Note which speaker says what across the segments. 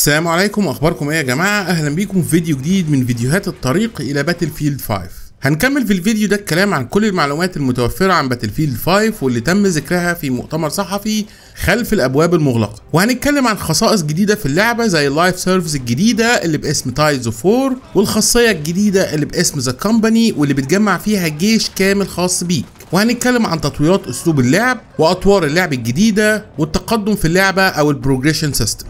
Speaker 1: السلام عليكم واخباركم ايه يا جماعه اهلا بيكم في فيديو جديد من فيديوهات الطريق الى باتل فيلد 5 هنكمل في الفيديو ده الكلام عن كل المعلومات المتوفرة عن باتل فيلد 5 واللي تم ذكرها في مؤتمر صحفي خلف الأبواب المغلقة وهنتكلم عن خصائص جديدة في اللعبة زي اللايف سيرفيس الجديدة اللي باسم تايز اوف 4 والخاصية الجديدة اللي باسم ذا كومباني واللي بتجمع فيها جيش كامل خاص بيك وهنتكلم عن تطويرات اسلوب اللعب واطوار اللعب الجديده والتقدم في اللعبه او البروجريشن سيستم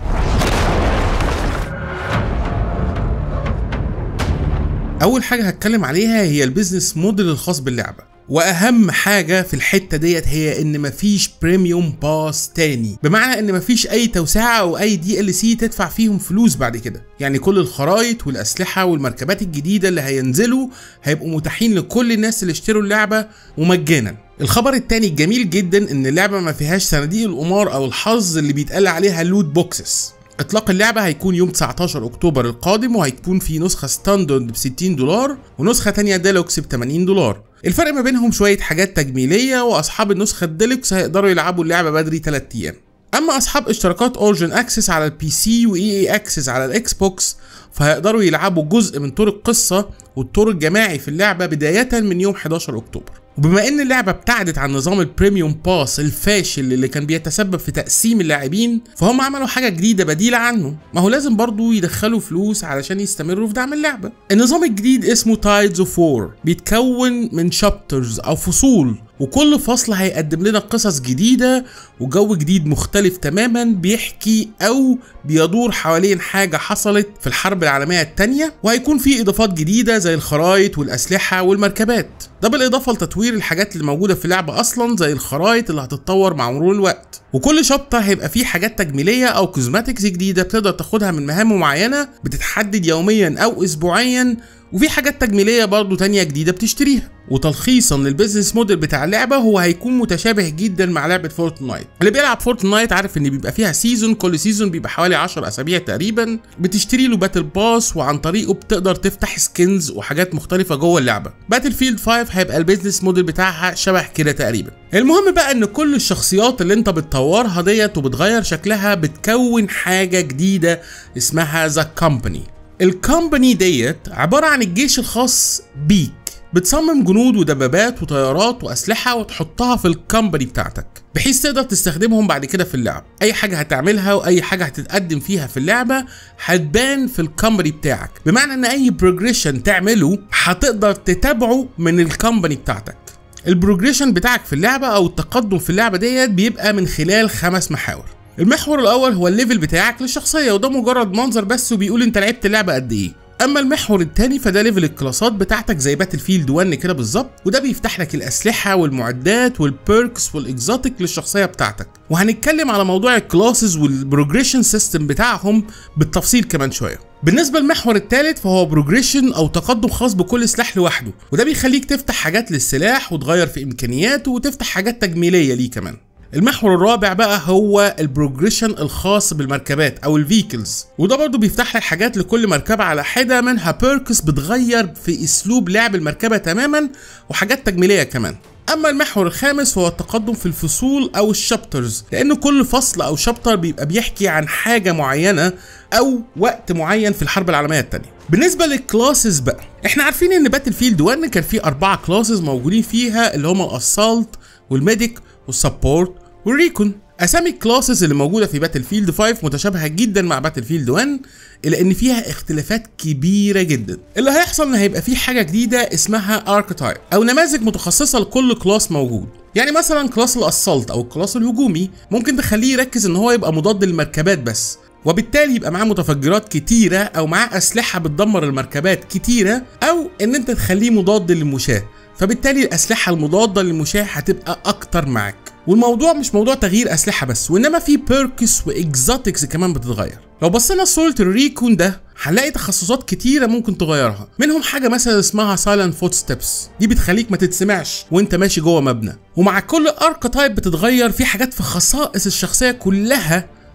Speaker 1: اول حاجه هتكلم عليها هي البيزنس موديل الخاص باللعبه واهم حاجه في الحته ديت هي ان مفيش بريميوم باس تاني بمعنى ان مفيش اي توسعه او اي دي ال سي تدفع فيهم فلوس بعد كده يعني كل الخرايط والاسلحه والمركبات الجديده اللي هينزلوا هيبقوا متاحين لكل الناس اللي اشتروا اللعبه ومجانا الخبر التاني الجميل جدا ان اللعبه ما فيهاش صناديق القمار او الحظ اللي بيتقال عليها لوت بوكسز اطلاق اللعبه هيكون يوم 19 اكتوبر القادم وهيكون في نسخه ستاندرد ب 60 دولار ونسخه تانية ديلوكس ب 80 دولار الفرق ما بينهم شويه حاجات تجميليه واصحاب النسخه الديلوكس هيقدروا يلعبوا اللعبه بدري 3 ايام اما اصحاب اشتراكات اورجن اكسس على البي سي واي اي اكسس على الاكس بوكس فهيقدروا يلعبوا جزء من طور القصه والطور الجماعي في اللعبه بدايه من يوم 11 اكتوبر وبما ان اللعبه ابتعدت عن نظام البريميوم باس الفاشل اللي كان بيتسبب في تقسيم اللاعبين فهم عملوا حاجه جديده بديله عنه ما هو لازم برضو يدخلوا فلوس علشان يستمروا في دعم اللعبه النظام الجديد اسمه تايدز اوف 4 بيتكون من شابترز او فصول وكل فصل هيقدم لنا قصص جديدة وجو جديد مختلف تماما بيحكي أو بيدور حوالين حاجة حصلت في الحرب العالمية التانية وهيكون في إضافات جديدة زي الخرايط والأسلحة والمركبات ده بالإضافة لتطوير الحاجات اللي موجودة في اللعبة أصلا زي الخرايط اللي هتتطور مع مرور الوقت وكل شابتر هيبقى فيه حاجات تجميلية أو كوزماتكس جديدة بتقدر تاخدها من مهام معينة بتتحدد يوميا أو أسبوعيا وفي حاجات تجميليه برضه تانية جديده بتشتريها وتلخيصا للبيزنس موديل بتاع اللعبه هو هيكون متشابه جدا مع لعبه فورتنايت اللي بيلعب فورتنايت عارف ان بيبقى فيها سيزون كل سيزون بيبقى حوالي 10 اسابيع تقريبا بتشتري له باتل باس وعن طريقه بتقدر تفتح سكنز وحاجات مختلفه جوه اللعبه باتل فيلد 5 هيبقى البيزنس موديل بتاعها شبه كده تقريبا المهم بقى ان كل الشخصيات اللي انت بتطورها ديت وبتغير شكلها بتكون حاجه جديده اسمها ذا كومباني الكومباني ديت عبارة عن الجيش الخاص بيك بتصمم جنود ودبابات وطيارات وأسلحة وتحطها في الكومباني بتاعتك بحيث تقدر تستخدمهم بعد كده في اللعب أي حاجة هتعملها وأي حاجة هتتقدم فيها في اللعبة هتبان في الكومباني بتاعك بمعنى إن أي بروجريشن تعمله هتقدر تتابعه من الكومباني بتاعتك البروجريشن بتاعك في اللعبة أو التقدم في اللعبة ديت بيبقى من خلال خمس محاور المحور الاول هو الليفل بتاعك للشخصيه وده مجرد منظر بس وبيقول انت لعبت اللعبه قد ايه اما المحور الثاني فده ليفل الكلاسات بتاعتك زي باتل فيلد 1 كده بالظبط وده بيفتح لك الاسلحه والمعدات والبيركس والاكزوتيك للشخصيه بتاعتك وهنتكلم على موضوع الكلاسز والبروجريشن سيستم بتاعهم بالتفصيل كمان شويه بالنسبه للمحور الثالث فهو بروجريشن او تقدم خاص بكل سلاح لوحده وده بيخليك تفتح حاجات للسلاح وتغير في امكانياته وتفتح حاجات تجميليه ليه كمان المحور الرابع بقى هو البروجريشن الخاص بالمركبات او الفيكلز وده برضو بيفتح لك حاجات لكل مركبه على حده منها بيركس بتغير في اسلوب لعب المركبه تماما وحاجات تجميليه كمان اما المحور الخامس فهو التقدم في الفصول او الشابترز لان كل فصل او شابتر بيبقى بيحكي عن حاجه معينه او وقت معين في الحرب العالميه الثانيه بالنسبه للكلاسز بقى احنا عارفين ان باتل فيلد 1 كان فيه اربعه كلاسز موجودين فيها اللي هما الاسالت والميديك والسبورت والريكون اسامي الكلاسز اللي موجوده في باتل فيلد 5 متشابهه جدا مع باتل فيلد 1 الا ان فيها اختلافات كبيره جدا اللي هيحصل ان هيبقى في حاجه جديده اسمها اركتايب او نماذج متخصصه لكل كلاس موجود يعني مثلا كلاس الاسالت او الكلاس الهجومي ممكن تخليه يركز ان هو يبقى مضاد للمركبات بس وبالتالي يبقى معاه متفجرات كتيره او معاه اسلحه بتدمر المركبات كتيره او ان انت تخليه مضاد للمشاه فبالتالي الاسلحه المضاده للمشاه هتبقى اكتر معاك والموضوع مش موضوع تغيير اسلحه بس وانما في بيركس واكزوتكس كمان بتتغير لو بصينا لصوره الريكون ده هنلاقي تخصصات كتيره ممكن تغيرها منهم حاجه مثلا اسمها سايلنت فوت ستيبس دي بتخليك ما تتسمعش وانت ماشي جوه مبنى ومع كل اركتايب بتتغير في حاجات في خصائص الشخصيه كلها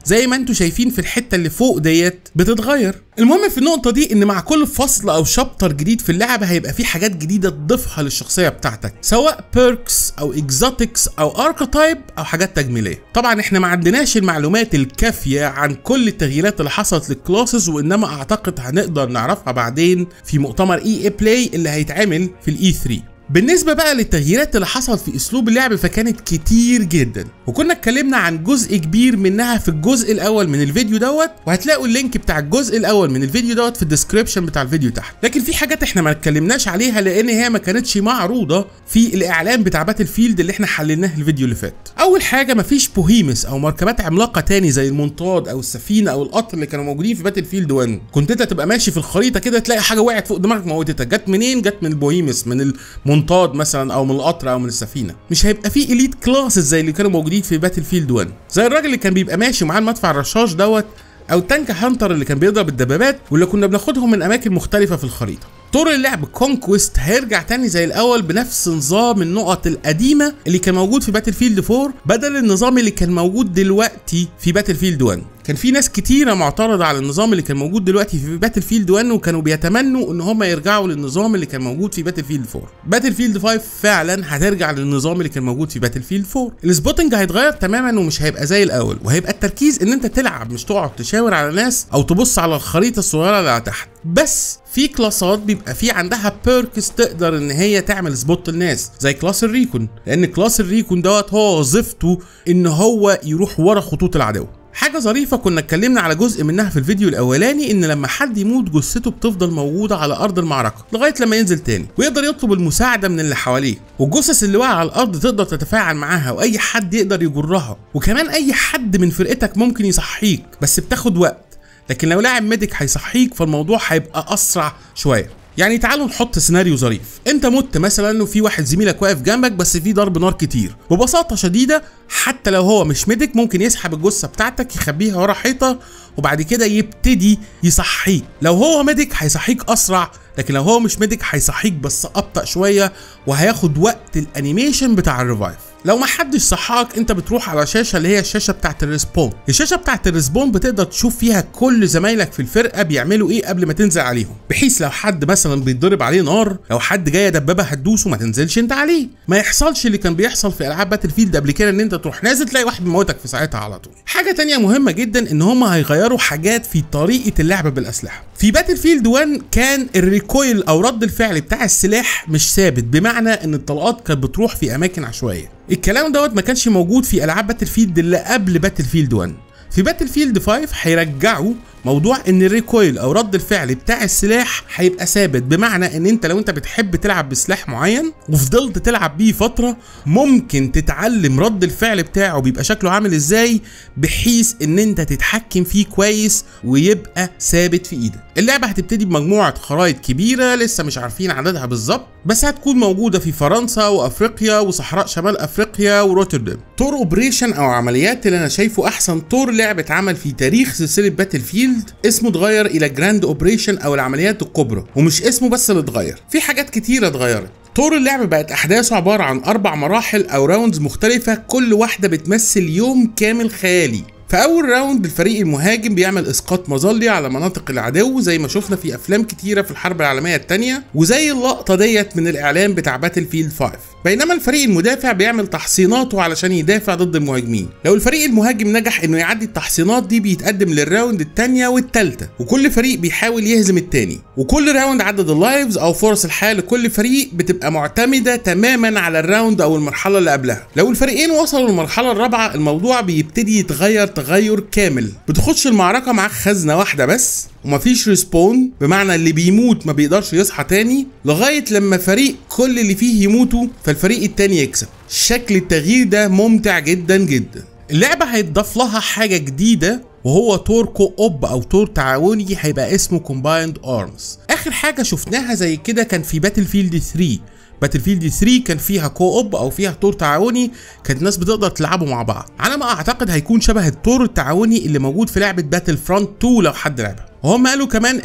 Speaker 1: زي ما انتم شايفين في الحته اللي فوق ديت بتتغير المهم في النقطه دي ان مع كل فصل او شابتر جديد في اللعبه هيبقى في حاجات جديده تضيفها للشخصيه بتاعتك سواء بيركس او اكزوتكس او اركتايب او حاجات تجميليه طبعا احنا ما عندناش المعلومات الكافيه عن كل التغييرات اللي حصلت للكلاسز وانما اعتقد هنقدر نعرفها بعدين في مؤتمر اي اي بلاي اللي هيتعمل في الاي 3 بالنسبة بقى للتغييرات اللي حصلت في اسلوب اللعب فكانت كتير جدا وكنا اتكلمنا عن جزء كبير منها في الجزء الاول من الفيديو دوت وهتلاقوا اللينك بتاع الجزء الاول من الفيديو دوت في الديسكريبشن بتاع الفيديو تحت لكن في حاجات احنا ما اتكلمناش عليها لان هي ما كانتش معروضة في الاعلان بتاع باتل فيلد اللي احنا حللناه الفيديو اللي فات اول حاجة مفيش بوهيمس او مركبات عملاقة تاني زي المنطاد او السفينة او القطر اللي كانوا موجودين في باتل فيلد 1 كنت انت تبقى ماشي في الخريطة كده تلاقي حاجة وقعت فوق دماغك موتتك جت منين جت من البوهيمس من المنطاد مثلا او من القطر او من السفينه مش هيبقى في اليت كلاسز زي اللي كانوا موجودين في باتل فيلد 1 زي الراجل اللي كان بيبقى ماشي معاه المدفع الرشاش دوت او تانك هانتر اللي كان بيضرب الدبابات واللي كنا بناخدهم من اماكن مختلفه في الخريطه طور اللعب كونكويست هيرجع تاني زي الاول بنفس نظام النقط القديمه اللي كان موجود في باتل فيلد 4 بدل النظام اللي كان موجود دلوقتي في باتل فيلد 1 كان في ناس كتيره معترضه على النظام اللي كان موجود دلوقتي في باتل فيلد 1 وكانوا بيتمنوا ان هم يرجعوا للنظام اللي كان موجود في باتل فيلد 4 باتل فيلد 5 فعلا هترجع للنظام اللي كان موجود في باتل فيلد 4 السبوتنج هيتغير تماما ومش هيبقى زي الاول وهيبقى التركيز ان انت تلعب مش تقعد تشاور على ناس او تبص على الخريطه الصغيره اللي على تحت بس في كلاسات بيبقى في عندها بيركس تقدر ان هي تعمل سبوت للناس زي كلاس الريكون لان كلاس الريكون دوت هو وظيفته ان هو يروح ورا خطوط العدو حاجة ظريفة كنا اتكلمنا على جزء منها في الفيديو الأولاني إن لما حد يموت جثته بتفضل موجودة على أرض المعركة لغاية لما ينزل تاني ويقدر يطلب المساعدة من اللي حواليه والجثث اللي واقعة على الأرض تقدر تتفاعل معاها وأي حد يقدر يجرها وكمان أي حد من فرقتك ممكن يصحيك بس بتاخد وقت لكن لو لاعب ميديك هيصحيك فالموضوع هيبقى أسرع شوية يعني تعالوا نحط سيناريو ظريف انت مت مثلا وفي واحد زميلك واقف جنبك بس في ضرب نار كتير ببساطه شديده حتى لو هو مش ميديك ممكن يسحب الجثه بتاعتك يخبيها ورا حيطه وبعد كده يبتدي يصحيك لو هو ميديك هيصحيك اسرع لكن لو هو مش ميديك هيصحيك بس ابطا شويه وهياخد وقت الانيميشن بتاع الريفايف لو ما حدش صحاك انت بتروح على شاشه اللي هي الشاشه بتاعت الريسبون الشاشه بتاعت الريسبون بتقدر تشوف فيها كل زمايلك في الفرقه بيعملوا ايه قبل ما تنزل عليهم بحيث لو حد مثلا بيتضرب عليه نار لو حد جايه دبابه هتدوسه ما تنزلش انت عليه ما يحصلش اللي كان بيحصل في العاب باتل فيلد قبل كده ان انت تروح نازل تلاقي واحد موتك في ساعتها على طول حاجه تانية مهمه جدا ان هم هيغيروا حاجات في طريقه اللعب بالاسلحه في باتل فيلد 1 كان الريكويل او رد الفعل بتاع السلاح مش ثابت بمعنى ان الطلقات كانت بتروح في اماكن عشوائيه الكلام دوت ما كانش موجود في العاب باتل فيلد اللي قبل باتل فيلد 1 في باتل فيلد 5 هيرجعوا موضوع ان الريكويل او رد الفعل بتاع السلاح هيبقى ثابت بمعنى ان انت لو انت بتحب تلعب بسلاح معين وفضلت تلعب بيه فتره ممكن تتعلم رد الفعل بتاعه بيبقى شكله عامل ازاي بحيث ان انت تتحكم فيه كويس ويبقى ثابت في ايدك اللعبه هتبتدي بمجموعه خرائط كبيره لسه مش عارفين عددها بالظبط بس هتكون موجوده في فرنسا وافريقيا وصحراء شمال افريقيا وروتردام تور اوبريشن او عمليات اللي انا شايفه احسن تور لعبه اتعمل في تاريخ سلسله باتل فيلد اسمه اتغير الى جراند اوبريشن او العمليات الكبرى ومش اسمه بس اللي اتغير في حاجات كتيره اتغيرت طور اللعب بقت احداثه عباره عن اربع مراحل او راوندز مختلفه كل واحده بتمثل يوم كامل خيالي في اول راوند الفريق المهاجم بيعمل اسقاط مظلي على مناطق العدو زي ما شفنا في افلام كتيره في الحرب العالميه الثانيه وزي اللقطه ديت من الاعلان بتاع باتل فيلد 5 بينما الفريق المدافع بيعمل تحصيناته علشان يدافع ضد المهاجمين لو الفريق المهاجم نجح انه يعدي التحصينات دي بيتقدم للراوند الثانيه والثالثه وكل فريق بيحاول يهزم الثاني وكل راوند عدد اللايفز او فرص الحياه لكل فريق بتبقى معتمده تماما على الراوند او المرحله اللي قبلها لو الفريقين وصلوا للمرحله الرابعه الموضوع بيبتدي يتغير تغير كامل بتخش المعركه معاك خزنه واحده بس ومفيش ريسبون بمعنى اللي بيموت ما بيقدرش يصحى تاني لغايه لما فريق كل اللي فيه يموتوا فالفريق التاني يكسب شكل التغيير ده ممتع جدا جدا اللعبة هيتضاف لها حاجة جديدة وهو تور كو اوب او تور تعاوني هيبقى اسمه كومبايند ارمز اخر حاجة شفناها زي كده كان في باتل فيلد 3 باتل فيلد 3 كان فيها كو اوب او فيها تور تعاوني كانت الناس بتقدر تلعبوا مع بعض على ما اعتقد هيكون شبه التور التعاوني اللي موجود في لعبه باتل فرونت 2 لو حد لعبها وهم قالوا كمان ان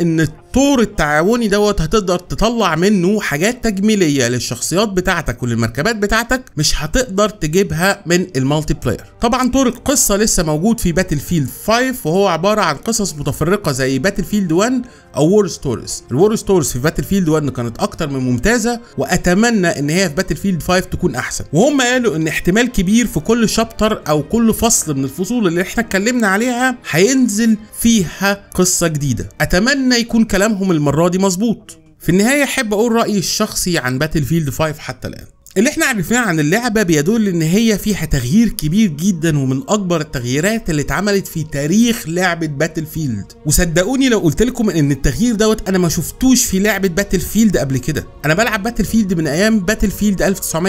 Speaker 1: طور التعاوني دوت هتقدر تطلع منه حاجات تجميليه للشخصيات بتاعتك وللمركبات بتاعتك مش هتقدر تجيبها من المالتي بلاير طبعا طور القصه لسه موجود في باتل فيلد 5 وهو عباره عن قصص متفرقه زي باتل فيلد 1 او وور ستوريز الوور ستوريز في باتل فيلد 1 كانت اكتر من ممتازه واتمنى ان هي في باتل فيلد 5 تكون احسن وهم قالوا ان احتمال كبير في كل شابتر او كل فصل من الفصول اللي احنا اتكلمنا عليها هينزل فيها قصه جديده اتمنى يكون كلامهم المره دي مظبوط في النهايه احب اقول رايي الشخصي عن باتل فيلد 5 حتى الان اللي احنا عرفناه عن اللعبة بيدل ان هي فيها تغيير كبير جدا ومن اكبر التغييرات اللي اتعملت في تاريخ لعبة باتل فيلد وصدقوني لو قلت لكم ان التغيير دوت انا ما شفتوش في لعبة باتل فيلد قبل كده انا بلعب باتل فيلد من ايام باتل فيلد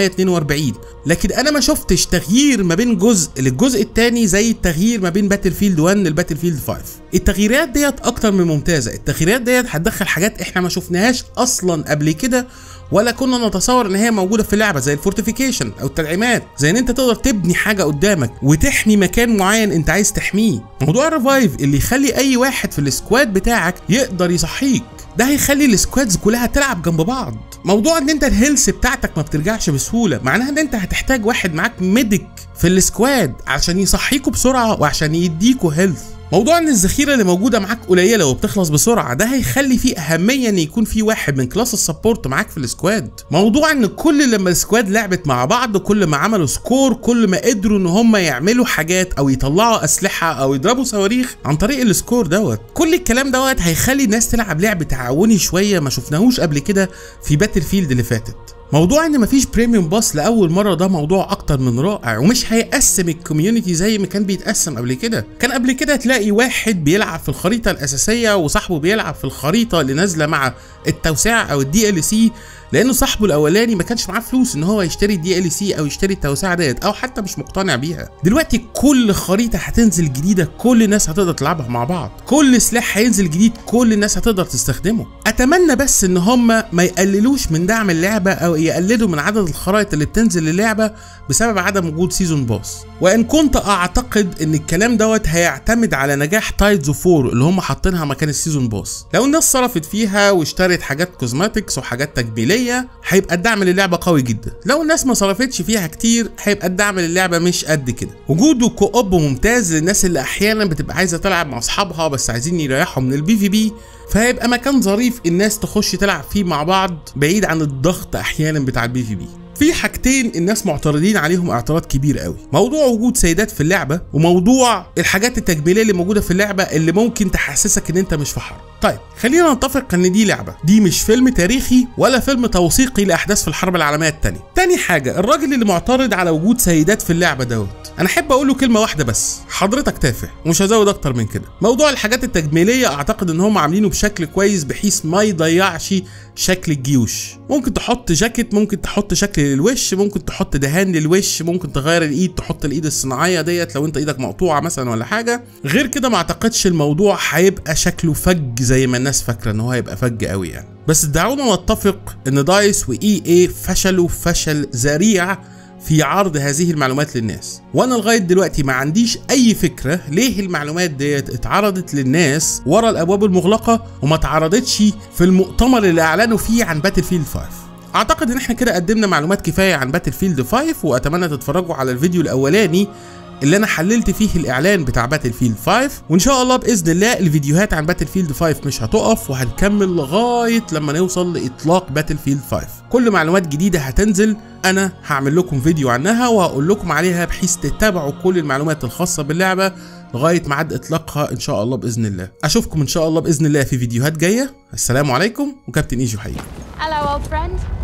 Speaker 1: 1942 لكن انا ما شفتش تغيير ما بين جزء للجزء الثاني زي التغيير ما بين باتل فيلد 1 للباتل فيلد 5 التغييرات ديت اكتر من ممتازة التغييرات ديت هتدخل حاجات احنا ما شفناهاش اصلا قبل كده ولا كنا نتصور ان هي موجوده في اللعبه زي الفورتيفيكيشن او التدعيمات زي ان انت تقدر تبني حاجه قدامك وتحمي مكان معين انت عايز تحميه موضوع الريفايف اللي يخلي اي واحد في السكواد بتاعك يقدر يصحيك ده هيخلي السكوادز كلها تلعب جنب بعض موضوع ان انت الهيلث بتاعتك ما بترجعش بسهوله معناها ان انت هتحتاج واحد معاك ميديك في السكواد عشان يصحيكوا بسرعه وعشان يديكوا هيلث موضوع ان الذخيره اللي موجوده معاك قليله وبتخلص بسرعه ده هيخلي فيه اهميه ان يكون في واحد من كلاس السبورت معاك في السكواد موضوع ان كل لما السكواد لعبت مع بعض كل ما عملوا سكور كل ما قدروا ان هم يعملوا حاجات او يطلعوا اسلحه او يضربوا صواريخ عن طريق السكور دوت كل الكلام دوت هيخلي الناس تلعب لعب تعاوني شويه ما شفناهوش قبل كده في باتل فيلد اللي فاتت موضوع ان مفيش بريميوم باس لاول مره ده موضوع اكتر من رائع ومش هيقسم الكوميونتي زي ما كان بيتقسم قبل كده كان قبل كده تلاقي واحد بيلعب في الخريطه الاساسيه وصاحبه بيلعب في الخريطه اللي نازله مع التوسعه او الدي ال سي لانه صاحبه الاولاني ما كانش معاه فلوس ان هو يشتري الدي ال سي او يشتري التوسعه ديت او حتى مش مقتنع بيها دلوقتي كل خريطه هتنزل جديده كل الناس هتقدر تلعبها مع بعض كل سلاح هينزل جديد كل الناس هتقدر تستخدمه اتمنى بس ان هم ما يقللوش من دعم اللعبه او يقللوا من عدد الخرائط اللي بتنزل للعبه بسبب عدم وجود سيزون باس وان كنت اعتقد ان الكلام دوت هيعتمد على نجاح تايدز اوف 4 اللي هم حاطينها مكان السيزون باس لو الناس صرفت فيها واشترت حاجات كوزماتكس وحاجات تجميليه هيبقى الدعم للعبه قوي جدا لو الناس ما صرفتش فيها كتير هيبقى الدعم للعبه مش قد كده وجوده كوب ممتاز للناس اللي احيانا بتبقى عايزه تلعب مع اصحابها بس عايزين يريحوا من البي في بي فهيبقى مكان ظريف الناس تخش تلعب فيه مع بعض بعيد عن الضغط احيانا بتاع البي في بي في حاجتين الناس معترضين عليهم اعتراض كبير قوي موضوع وجود سيدات في اللعبه وموضوع الحاجات التجميليه اللي موجوده في اللعبه اللي ممكن تحسسك ان انت مش في حرب طيب خلينا نتفق ان دي لعبه دي مش فيلم تاريخي ولا فيلم توثيقي لاحداث في الحرب العالميه الثانيه تاني حاجه الراجل اللي معترض على وجود سيدات في اللعبه دوت انا احب اقول له كلمه واحده بس حضرتك تافه ومش هزود اكتر من كده موضوع الحاجات التجميليه اعتقد ان هم عاملينه بشكل كويس بحيث ما يضيعش شكل الجيوش ممكن تحط جاكيت ممكن تحط شكل للوش ممكن تحط دهان للوش ممكن تغير الايد تحط الايد الصناعيه ديت لو انت ايدك مقطوعه مثلا ولا حاجه غير كده ما اعتقدش الموضوع هيبقى شكله فج زي ما الناس فاكره ان هو هيبقى فج قوي يعني بس دعونا نتفق ان دايس واي اي فشلوا فشل ذريع في عرض هذه المعلومات للناس وانا لغايه دلوقتي ما عنديش اي فكره ليه المعلومات ديت اتعرضت للناس ورا الابواب المغلقه وما اتعرضتش في المؤتمر اللي اعلنوا فيه عن باتل فيلد 5 اعتقد ان احنا كده قدمنا معلومات كفايه عن باتل فيلد 5 واتمنى تتفرجوا على الفيديو الاولاني اللي انا حللت فيه الاعلان بتاع باتل فيلد 5 وان شاء الله باذن الله الفيديوهات عن باتل فيلد 5 مش هتقف وهنكمل لغايه لما نوصل لاطلاق باتل فيلد 5 كل معلومات جديده هتنزل انا هعمل لكم فيديو عنها وهقول لكم عليها بحيث تتابعوا كل المعلومات الخاصه باللعبه لغايه ميعاد اطلاقها ان شاء الله باذن الله اشوفكم ان شاء الله باذن الله في فيديوهات جايه السلام عليكم وكابتن ايجو حقيقي
Speaker 2: Hello, old friend.